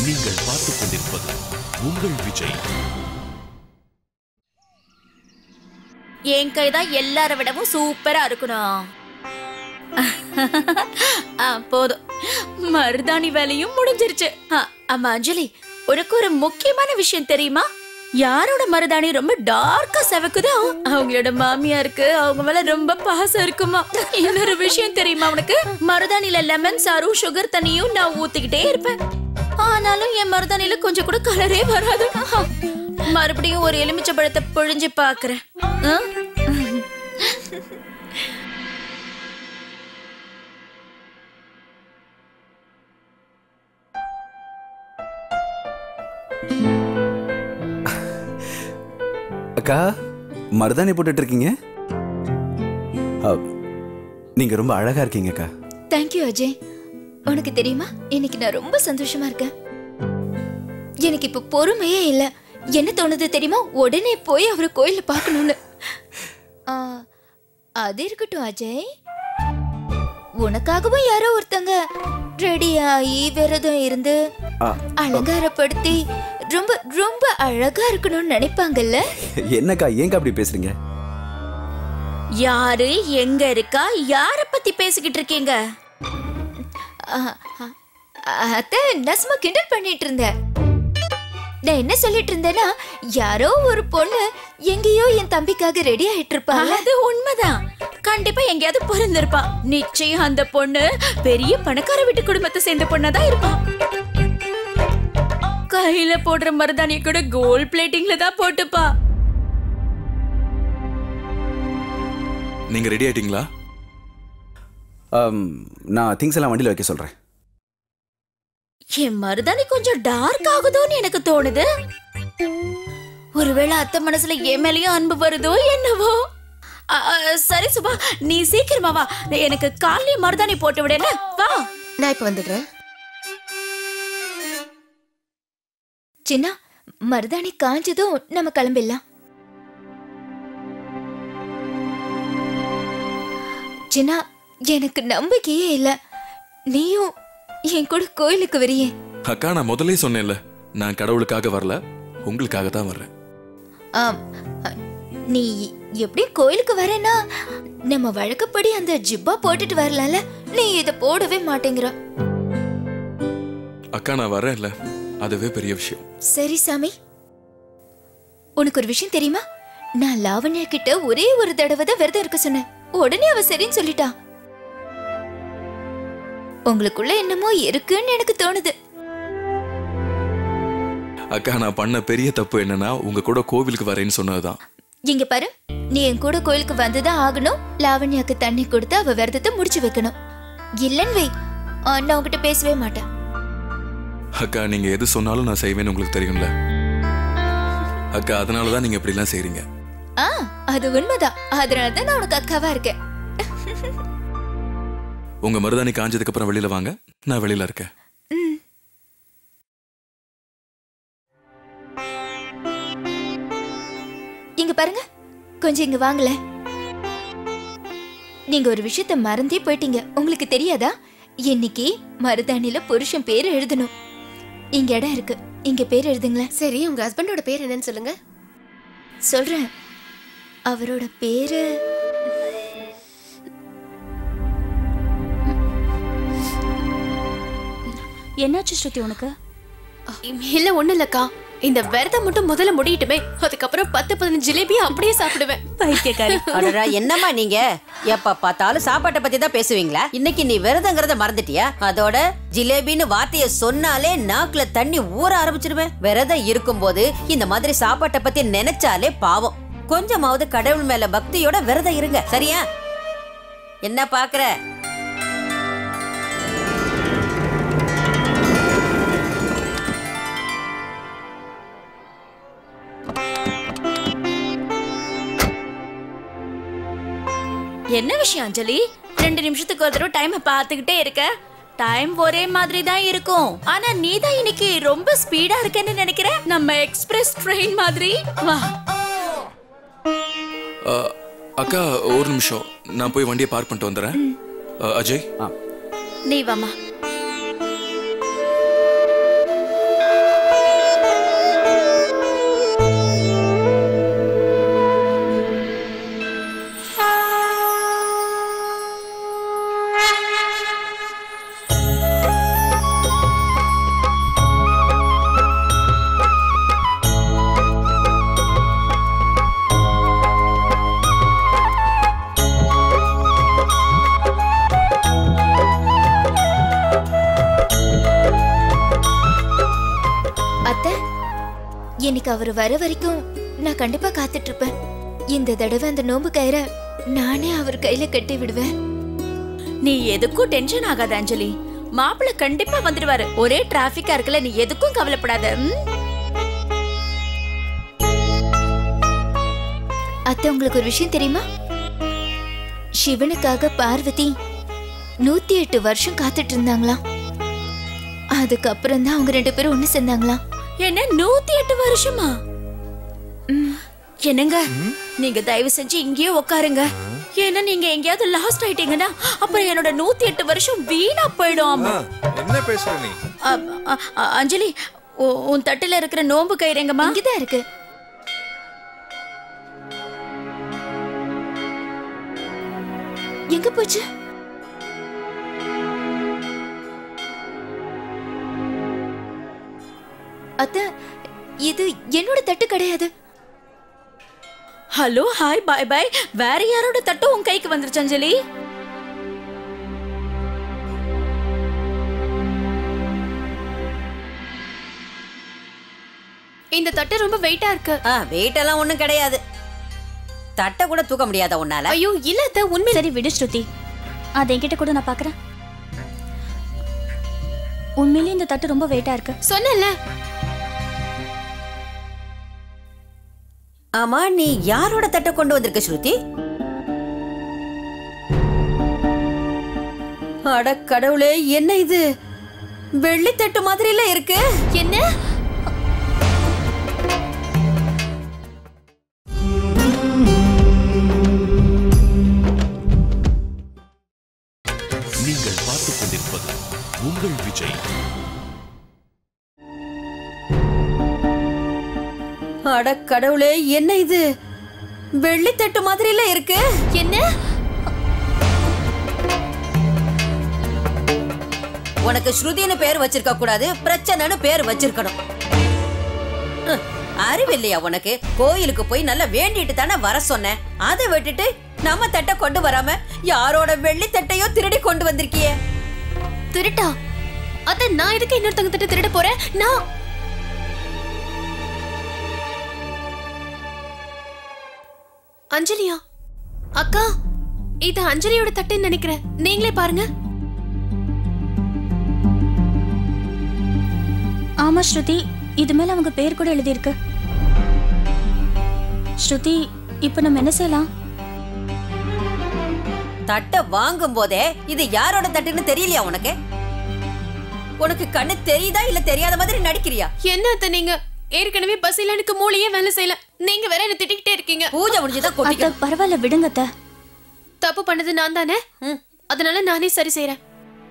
நீங்கள் பார்த்துக் கொண்டிருப்பது உங்கள் விஜய் என் கைதான் எல்லார விடவும் சூப்பரா இருக்கணும் ஆ, போதும் மருதாணி வேலையும் முடிஞ்சிருச்சு ஆ, அம்மா அஞ்சலி உனக்கு ஒரு முக்கியமான விஷயம் தெரியுமா யாரோட மருதாணி ரொம்ப டார்க்கா செவக்குதோ அவங்களோட மாமியாருக்கு அவங்க மேல ரொம்ப பாசம் இருக்குமா இன்னொரு விஷயம் தெரியுமா உனக்கு மருதாணில லெமன் சாரும் சுகர் தண்ணியும் நான் ஊத்திக்கிட்டே இருப்பேன் ஆனாலும் என் மருதாணில கொஞ்சம் கூட கலரே வராது மறுபடியும் ஒரு எலுமிச்சை பழத்தை பொழிஞ்சு பாக்குறேன் ஆ? அக்கா மருதாணி போட்டுட்டு இருக்கீங்க அ, நீங்க ரொம்ப அழகா இருக்கீங்க அக்கா தேங்க்யூ அஜய் உனக்கு தெரியுமா இன்னைக்கு நான் ரொம்ப சந்தோஷமா இருக்கேன் எனக்கு இப்ப பொறுமையே இல்ல என்ன தோணுது தெரியுமா உடனே போய் அவரை கோயில்ல பார்க்கணும்னு ஆ, அது இருக்கட்டும் அஜய் உனக்காகவும் யாரோ ஒருத்தங்க ரெடி ஆகி விரதம் இருந்து ஆ, அலங்காரப்படுத்தி ரொம்ப ரொம்ப அழகா இருக்கணும்னு நினைப்பாங்கல்ல என்னக்கா ஏங்க அப்படி பேசுறீங்க யாரு எங்க இருக்கா யார பத்தி பேசிக்கிட்டு இருக்கீங்க ஆ, ஆ, அத்தை நான் சும்மா கிண்டல் பண்ணிட்டு இருந்தேன் நான் என்ன சொல்லிட்டு இருந்தேன்னா யாரோ ஒரு பொண்ணு எங்கேயோ என் தம்பிக்காக ரெடி ஆயிட்டு இருப்பாங்க அது உண்மைதான் கண்டிப்பா எங்கேயாவது பிறந்திருப்பா நிச்சயம் அந்த பொண்ணு பெரிய பணக்கார வீட்டு குடும்பத்தை சேர்ந்த பொண்ணாதான் இருப்பா கையில போடுற மருதாணிய கூட கோல்ட் பிளேட்டிங்ல தான் போட்டுப்பா நீங்க ரெடி ஆயிட்டீங்களா ஆம், நான் திங்ஸ் எல்லாம் வண்டியில் வைக்க சொல்றேன் என் மருதாணி கொஞ்சம் டார்க் ஆகுதோன்னு எனக்கு தோணுது ஒருவேளை அத்தை மனசுல என் மேலயும் அன்பு வருதோ என்னவோ அ, அ, சரி சுபா நீ சீக்கிரமா வா எனக்கு காலையே மருதாணி போட்டு விடு என்ன வா நான் இப்ப வந்துடுறேன் சின்ன மருதாணி காஞ்சதும் நம்ம கிளம்பிடலாம் சின்ன எனக்கு நம்பிக்கையே இல்ல நீயும் என் கூட கோயிலுக்கு வரியே அக்கா நான் முதல்ல சொன்னேன்ல நான் கடவுளுக்காக வரல உங்களுக்காக தான் வர்றேன் ஆம், அ, நீ எப்படி கோயிலுக்கு வரேன்னா நம்ம வழக்கப்படி அந்த ஜிப்பா போட்டுட்டு வரலாம்ல நீ இத போடவே மாட்டேங்கிற அக்கா நான் வரேன்ல அதுவே பெரிய விஷயம் சரி சாமி உனக்கு ஒரு விஷயம் தெரியுமா நான் லாவண்யா கிட்ட ஒரே ஒரு தடவை தான் விரதம் இருக்க சொன்னேன் உடனே அவ சரின்னு சொல்லிட்டா உங்களுக்குள்ள என்னமோ இருக்குன்னு எனக்கு தோணுது அக்கா நான் பண்ண பெரிய தப்பு என்னன்னா உங்க கூட கோவிலுக்கு வரேன்னு சொன்னதுதான் இங்க பாரு நீ என் கூட கோயிலுக்கு வந்துதான் ஆகணும் லாவண்யாக்கு தண்ணி கொடுத்து அவ விரதத்தை முடிச்சு வைக்கணும் இல்லன்னு வை ஆ, நான் உன்கிட்ட பேசவே மாட்டேன் அக்கா நீங்க எது சொன்னாலும் நான் செய்வேன்னு உங்களுக்கு தெரியும்ல அக்கா அதனால தான் நீங்க இப்படி எல்லாம் செய்றீங்க ஆ அது உண்மைதான் அதனால தான் நான் உனக்கு அக்காவா இருக்கேன் உங்க மருதாணி காஞ்சதுக்கு அப்புறம் வெளியில வாங்க நான் வெளியில இருக்கேன் இங்க பாருங்க கொஞ்சம் இங்க வாங்கல நீங்க ஒரு விஷயத்த மறந்தே போயிட்டீங்க உங்களுக்கு தெரியாதா இன்னைக்கு மருதாணில புருஷன் பேர் எழுதணும் இங்க இடம் இருக்கு இங்க பேர் எழுதுங்களேன் சரி உங்க ஹஸ்பண்டோட பேர் என்னன்னு சொல்லுங்க சொல்றேன் அவரோட பேரு என்னாச்சு ஸ்ருதி உனக்கு இல்ல ஒண்ணு இல்லக்கா இந்த விரதம் மட்டும் முதல்ல முடியட்டுமே அதுக்கப்புறம் பத்து பதினஞ்சு ஜிலேபி அப்படியே சாப்பிடுவேன் பைத்தியக்காரி அடடா என்னம்மா நீங்க எப்ப பார்த்தாலும் சாப்பாட்டை பத்தி தான் பேசுவீங்களா இன்னைக்கு நீ விரதங்கிறத மறந்துட்டியா அதோட ஜிலேபின்னு வார்த்தைய சொன்னாலே நாக்குல தண்ணி ஊற ஆரம்பிச்சிருவேன் விரதம் இருக்கும்போது இந்த மாதிரி சாப்பாட்டை பத்தி நினைச்சாலே பாவம் கொஞ்சமாவது கடவுள் மேல பக்தியோட விரதம் இருங்க சரியா என்ன பாக்குற என்ன விஷயம் அஞ்சலி ரெண்டு நிமிஷத்துக்கு ஒரு தடவை டைம் பார்த்துக்கிட்டே இருக்க டைம் ஒரே மாதிரி தான் இருக்கும் ஆனா நீ தான் இன்னைக்கு ரொம்ப ஸ்பீடா இருக்கேன்னு நினைக்கிறேன் நம்ம எக்ஸ்பிரஸ் ட்ரெயின் மாதிரி வா அ, அக்கா ஒரு நிமிஷம் நான் போய் வண்டியை பார்க் பண்ணிட்டு வந்துடுறேன் அ, அஜய் நீ வாமா இன்னைக்கு அவர் வர வரைக்கும் நான் கண்டிப்பா காத்துட்டு இருப்பேன் இந்த தடவை அந்த நோம்பு கயிறை நானே அவர் கையில கட்டி விடுவேன் நீ எதுக்கும் டென்ஷன் ஆகாத அஞ்சலி மாப்பிள்ள கண்டிப்பா வந்துடுவாரு ஒரே டிராபிக்கா இருக்குல்ல நீ எதுக்கும் கவலைப்படாத ம்? அத்தை உங்களுக்கு ஒரு விஷயம் தெரியுமா சிவனுக்காக பார்வதி நூத்தி எட்டு வருஷம் காத்துட்டு இருந்தாங்களாம் அதுக்கப்புறம் தான் அவங்க ரெண்டு பேரும் ஒண்ணு சேர்ந்தாங்களாம் என்ன நூத்தி எட்டு வருஷமா என்னங்க நீங்க தயவு செஞ்சு இங்கேயே உட்காருங்க ஏன்னா நீங்க எங்கேயாவது லாஸ்ட் ஆயிட்டீங்கன்னா அப்புறம் என்னோட நூத்தி எட்டு வருஷம் வீணா போயிடும் ஆமா. என்ன பேசுற நீ அ, அ, அ, அஞ்சலி உ- உன் தட்டுல இருக்கிற நோம்பு கயிறு எங்கம்மா இங்கதான் இருக்கு எங்க போச்சு அத்தை இது என்னோட தட்டு கிடையாது ஹலோ ஹாய் பாய் பாய் வேற யாரோட தட்டும் உன் கைக்கு வந்துருச்சு அஞ்சலி இந்த தட்டு ரொம்ப வெயிட்டா இருக்கு ஆ வெயிட் எல்லாம் ஒண்ணும் கிடையாது தட்டை கூட தூக்க முடியாதா உன்னால ஐயோ இல்ல அத்தை உண்மை சரி விடு ஸ்ருதி அதை என்கிட்ட கூட நான் பார்க்கறேன் உண்மையிலேயே இந்த தட்டு ரொம்ப வெயிட்டா இருக்கு சொன்னல ஆமா நீ யாரோட தட்டை கொண்டு வந்திருக்க ஸ்ருதி அட கடவுளே என்ன இது வெள்ளி தட்டு மாதிரில இருக்கு என்ன நீங்கள் பார்த்துக் கொண்டிருப்பது உங்கள் விஜய் அட கடவுளே என்ன இது வெள்ளி தட்டு மாதிரில இருக்கு என்ன உனக்கு ஸ்ருதின்னு பேர் வச்சிருக்க கூடாது பிரச்சனைன்னு பேர் வச்சிருக்கணும் ஹம், அறிவில்லையா உனக்கு கோயிலுக்கு போய் நல்லா வேண்டிட்டு தானே வர சொன்னேன் அதை விட்டுட்டு நம்ம தட்டை கொண்டு வராம யாரோட வெள்ளி தட்டையோ திருடி கொண்டு வந்திருக்கியே திருட்டா அத்தை நான் எதுக்கு இன்னொருத்தங்க தட்டு திருட போறேன் நான் அஞ்சலியா அக்கா இது அஞ்சலியோட தட்டுன்னு நினைக்கிறேன் நீங்களே பாருங்க ஆமா ஸ்ருதி இது மேல அவங்க பேர் கூட எழுதியிருக்கு ஸ்ருதி இப்போ நம்ம என்ன செய்யலாம் தட்டை வாங்கும் போதே இது யாரோட தட்டுன்னு தெரியலையா உனக்கு உனக்கு கண்ணு தெரியுதா இல்ல தெரியாத மாதிரி நடிக்கிறியா என்ன அத்தை நீங்க ஏற்கனவே பஸ் இல்ல எனக்கு மூளையே வேலை செய்யல நீங்க வேற என்ன திட்டிக்கிட்டே இருக்கீங்க பூஜை முடிஞ்சுதான் அத்தை கொட்டிக்க பரவாயில்ல விடுங்க அத்தை தப்பு பண்ணது நான் தானே ம். அதனால நானே சரி செய்யறேன்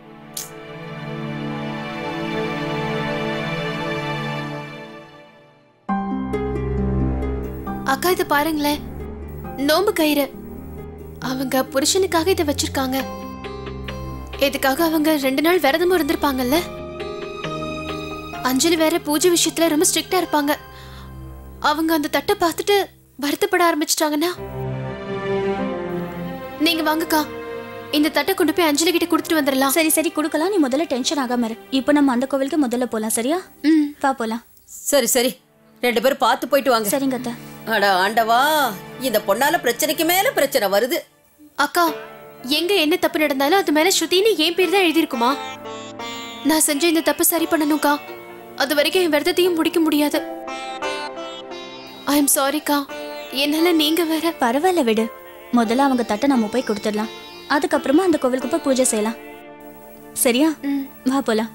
அக்கா இதை பாருங்களேன் நோம்பு கயிறு அவங்க புருஷனுக்காக இதை வச்சிருக்காங்க இதுக்காக அவங்க ரெண்டு நாள் விரதமும் இருந்திருப்பாங்கல்ல அஞ்சலி வேற பூஜை விஷயத்துல ரொம்ப ஸ்ட்ரிக்டா இருப்பாங்க அவங்க அந்த தட்டை பார்த்துட்டு வருத்தப்பட ஆரம்பிச்சிட்டாங்கன்னா நீங்க வாங்கக்கா இந்த தட்டை கொண்டு போய் அஞ்சலி கிட்ட கொடுத்துட்டு வந்துடலாம் சரி சரி கொடுக்கலாம் நீ முதல்ல டென்ஷன் ஆகாம இரு இப்போ நம்ம அந்த கோவிலுக்கு முதல்ல போலாம் சரியா ம் வா போலாம் சரி சரி ரெண்டு பேரும் பார்த்து போயிட்டு வாங்க சரிங்க அத்தை அட ஆண்டவா இந்த பொண்ணால பிரச்சனைக்கு மேல பிரச்சனை வருது அக்கா எங்க என்ன தப்பு நடந்தாலும் அது மேல ஸ்ருதின்னு என் பேர் தான் எழுதியிருக்குமா நான் செஞ்ச இந்த தப்பு சரி பண்ணணும்க்கா அது வரைக்கும் என் விரதத்தையும் முடிக்க முடியாது ஐ எம் சாரிக்கா என்னால நீங்க வேற பரவாயில்ல விடு முதல்ல அவங்க தட்டை நம்ம போய் கொடுத்துடலாம் அதுக்கப்புறமா அந்த கோவிலுக்கு போய் பூஜை செய்யலாம் சரியா ம். வா போலாம்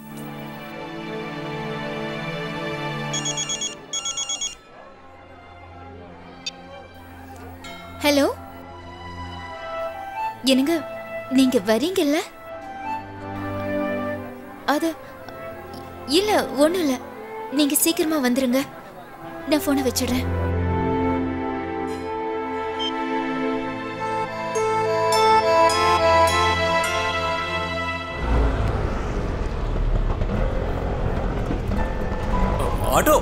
ஹலோ என்னங்க நீங்க வரீங்கல்ல அது இல்ல ஒண்ணும் இல்ல நீங்க சீக்கிரமா வந்துருங்க நான் போனை வச்சிடுறேன் ஆட்டோ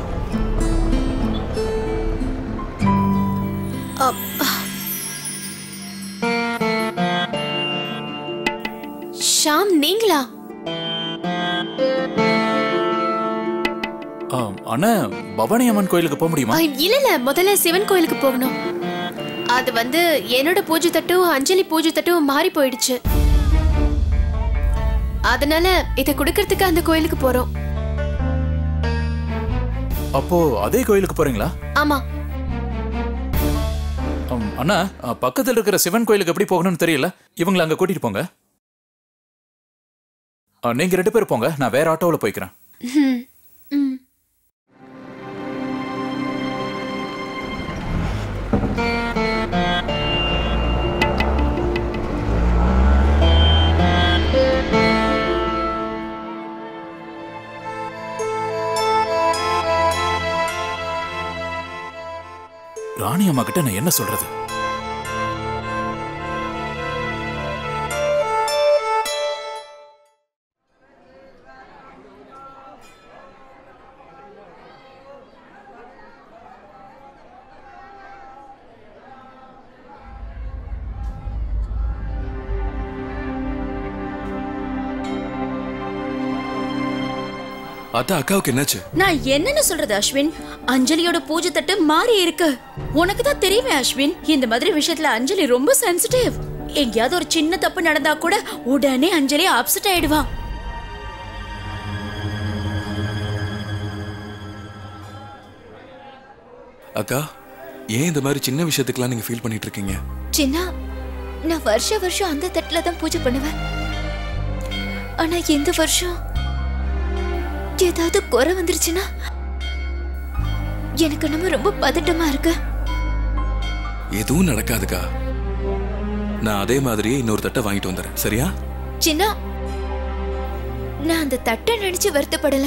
ஷாம் நீங்களா ஆ, அண்ணா பவானி அம்மன் கோயிலுக்கு போக முடியுமா ஆ, இல்ல இல்ல முதல்ல சிவன் கோயிலுக்கு போகணும் அது வந்து என்னோட பூஜை தட்டும் அஞ்சலி பூஜை தட்டும் மாறி போயிடுச்சு அதனால இதை கொடுக்கறதுக்கு அந்த கோயிலுக்கு போறோம் அப்போ அதே கோயிலுக்கு போறீங்களா ஆமா ஆம், அண்ணா ஆ, பக்கத்துல இருக்கிற சிவன் கோயிலுக்கு எப்படி போகணும்னு தெரியல இவங்களை அங்க கூட்டிட்டு போங்க ஆ, நீங்க ரெண்டு பேரும் போங்க நான் வேற ஆட்டோவில் போய்க்கிறேன் ம், ம். ராணி அம்மா கிட்ட நான் என்ன சொல்றது அத்தா அக்காவுக்கு என்னாச்சு நான் என்னன்னு சொல்றது அஸ்வின் அஞ்சலியோட பூஜை தட்டு மாறி இருக்கு உனக்கு தான் தெரியுமே அஸ்வின் இந்த மாதிரி விஷயத்துல அஞ்சலி ரொம்ப சென்சிட்டிவ் எங்கேயாவது ஒரு சின்ன தப்பு நடந்தா கூட உடனே அஞ்சலி அப்செட் ஆயிடுவா அக்கா ஏன் இந்த மாதிரி சின்ன விஷயத்துக்கெல்லாம் நீங்க ஃபீல் பண்ணிட்டு இருக்கீங்க சின்ன நான் வருஷ வருஷம் அந்த தட்டுல தான் பூஜை பண்ணுவேன் ஆனா இந்த வருஷம் ஏதாவது குறை வந்துருச்சுன்னா எனக்கு நம்ம ரொம்ப பதட்டமா இருக்கு எதுவும் நடக்காதுக்கா நான் அதே மாதிரியே இன்னொரு தட்டை வாங்கிட்டு வந்துடுறேன் சரியா சின்ன நான் அந்த தட்டை நினைச்சு வருத்தப்படல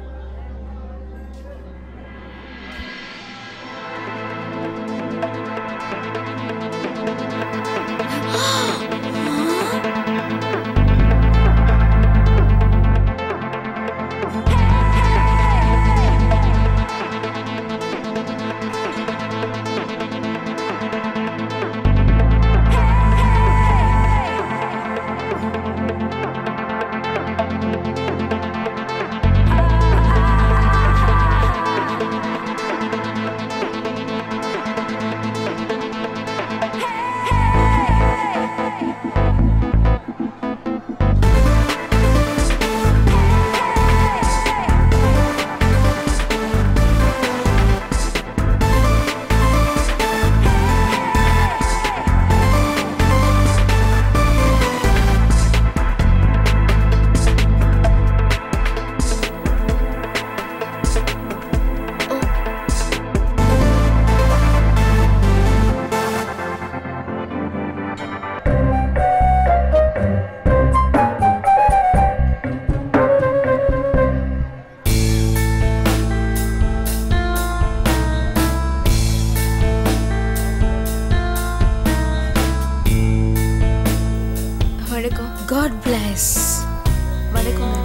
வணக்கம் காட் பிளஸ் வணக்கம்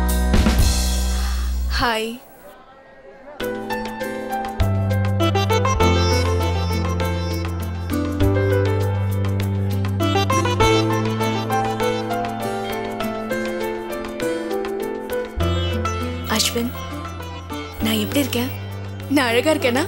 ஹாய் அஸ்வின் நான் எப்படி இருக்கேன் நான் அழகா இருக்கேனா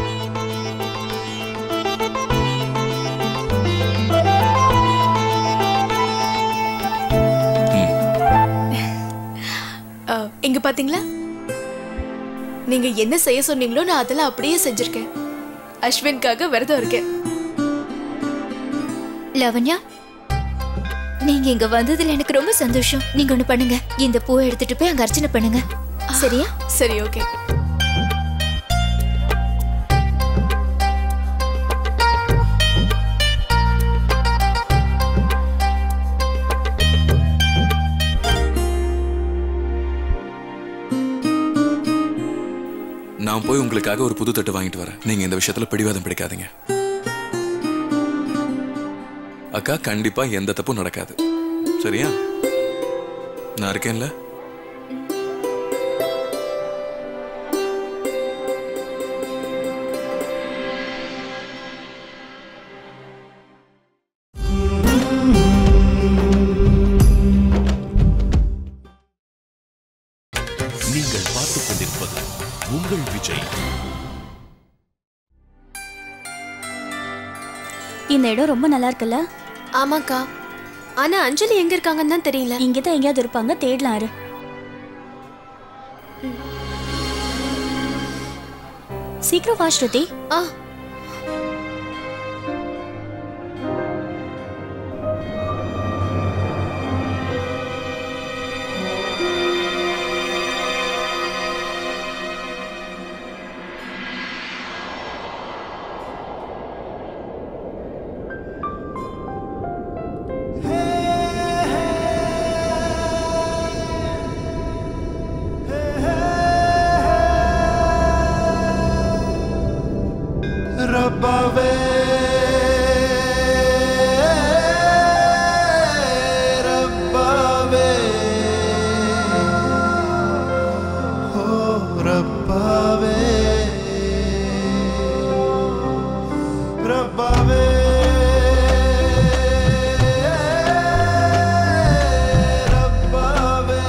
அஹ், இங்க பாத்தீங்களா நீங்க என்ன செய்ய சொன்னீங்களோ நான் அதெல்லாம் அப்படியே செஞ்சிருக்கேன் அஸ்வின்காக விரதம் இருக்கேன் லவண்யா நீங்க இங்க வந்ததுல எனக்கு ரொம்ப சந்தோஷம் நீங்க ஒண்ணு பண்ணுங்க இந்த பூவை எடுத்துட்டு போய் அங்க அர்ச்சனை பண்ணுங்க சரியா சரி ஓகே நான் போய் உங்களுக்காக ஒரு புது தட்டு வாங்கிட்டு வரேன் நீங்க இந்த விஷயத்துல பிடிவாதம் பிடிக்காதீங்க அக்கா கண்டிப்பா எந்த தப்பும் நடக்காது சரியா நான் இருக்கேன்ல நீங்கள் பார்த்துக் பார்த்துக் கொண்டிருப்பது உங்கள் விஜய் இந்த இடம் ரொம்ப நல்லா இருக்குல்ல ஆமாக்கா ஆனா அஞ்சலி எங்க இருக்காங்கன்னு தான் தெரியல இங்கே தான் எங்கேயாவது இருப்பாங்க தேடலாம் இரு சீக்கிரம் வா ஸ்ருதி ஆ ரப்பாவே ரப்பாவே ஓ ரப்பாவே ரப்பாவே ரப்பாவே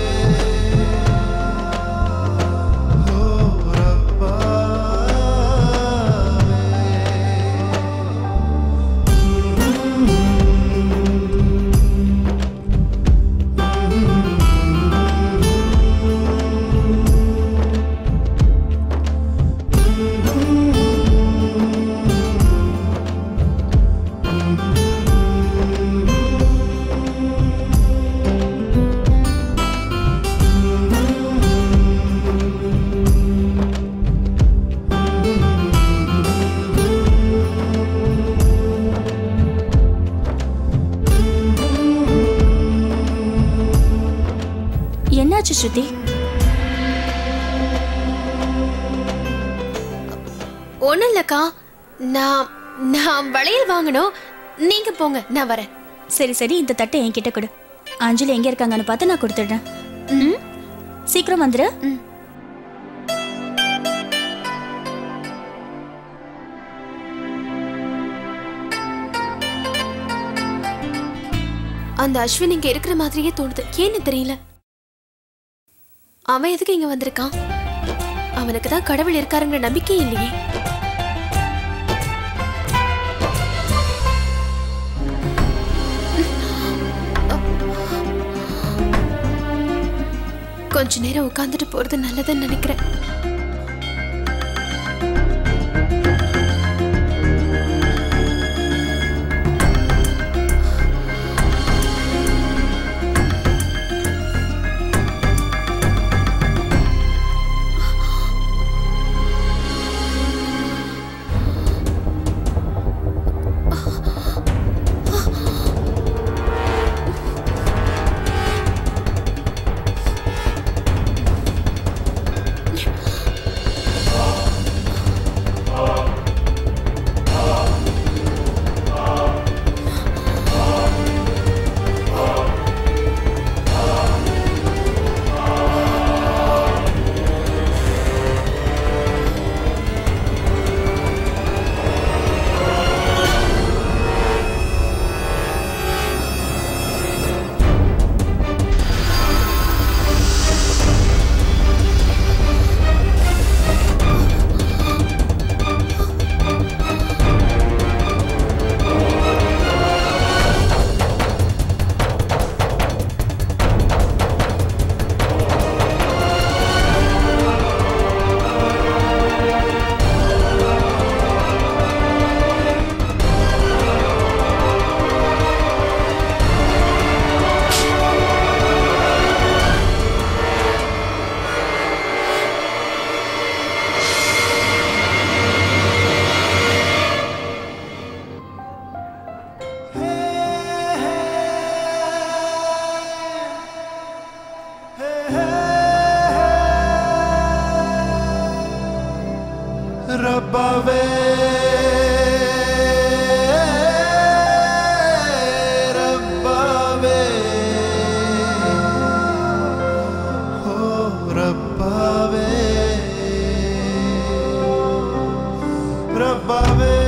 ஓ ரப்பாவே என்னாச்சு ஸ்ருதி ஒண்ணும் இல்லக்கா நான் நான் வளையல் வாங்கணும் நீங்க போங்க நான் வரேன் சரி சரி இந்த தட்டை என்கிட்ட கொடு அஞ்சலி எங்க இருக்காங்கன்னு பார்த்து நான் கொடுத்துடுறேன் ம்? சீக்கிரம் வந்துரு அந்த அஸ்வின் இங்க இருக்கிற மாதிரியே தோணுது ஏன்னு தெரியல அவன் எதுக்கு இங்க வந்திருக்கான் அவனுக்கு தான் கடவுள் இருக்காருங்கிற நம்பிக்கை இல்லையே கொஞ்ச நேரம் உட்காந்துட்டு போறது நல்லதுன்னு நினைக்கிறேன் ரப்பாவே ரப்பாவே ஓ ரப்பாவே ரப்பாவே